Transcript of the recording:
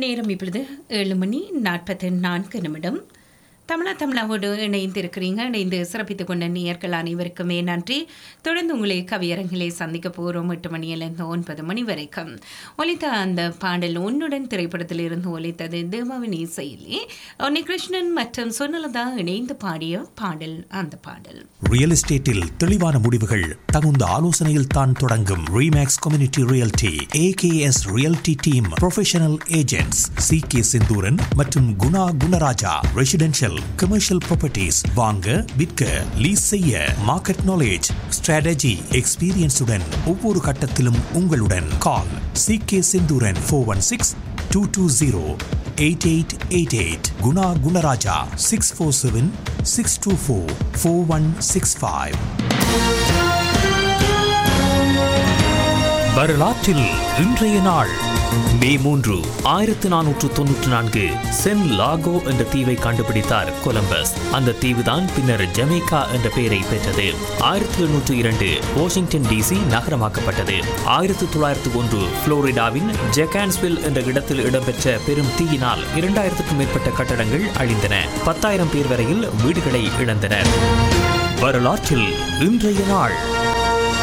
நேரம் இப்பொழுது ஏழு மணி நாற்பத்தி நான்கு நிமிடம் தமிழா தமிழாவோடு இணைந்திருக்கிறீங்க இணைந்து சிறப்பித்துக் கொண்ட நேயர்கள் அனைவருக்குமே நன்றி தொடர்ந்து உங்களை கவியரங்கிலே சந்திக்க போகிறோம் எட்டு மணியிலிருந்து ஒன்பது மணி வரைக்கும் ஒலித்த அந்த பாடல் உன்னுடன் திரைப்படத்தில் இருந்து ஒலித்தது தேவாவின் இசையிலே உன்னை கிருஷ்ணன் மற்றும் சுனலதா இணைந்து பாடிய பாடல் அந்த பாடல் ரியல் எஸ்டேட்டில் தெளிவான முடிவுகள் தகுந்த ஆலோசனையில் தான் தொடங்கும் Remax community realty AKS realty team professional agents C K Senthooran மற்றும் Guna Gunaraja residential commercial properties வாங்க விற்க லீஸ் செய்ய மார்க்கெட் நாலேஜ் ஸ்ட்ராட்டஜி எக்ஸ்பீரியன்ஸுடன் ஒவ்வொரு கட்டத்திலும் உங்களுடன் call C K Senthooran four one six two two zero eight eight eight eight Guna Gunaraja six four seven six two four four one six five வரலாற்றில் இன்றைய நாள் மே மூன்று ஆயிரத்து நானூற்று தொன்னூற்று நான்கு சென் லாகோ என்ற தீவை கண்டுபிடித்தார் கொலம்பஸ் அந்த தீவுதான் பின்னர் ஜமைக்கா என்ற பெயரை பெற்றது ஆயிரத்தி எண்ணூற்று இரண்டு வாஷிங்டன் டிசி நகரமாக்கப்பட்டது ஆயிரத்தி தொள்ளாயிரத்து ஒன்று புளோரிடாவின் ஜெகான்ஸ்வில் என்ற இடத்தில் இடம்பெற்ற பெரும் தீயினால் இரண்டாயிரத்துக்கும் மேற்பட்ட கட்டடங்கள் அழிந்தன பத்தாயிரம் பேர் வரையில் வீடுகளை இழந்தனர் வரலாற்றில் இன்றைய நாள்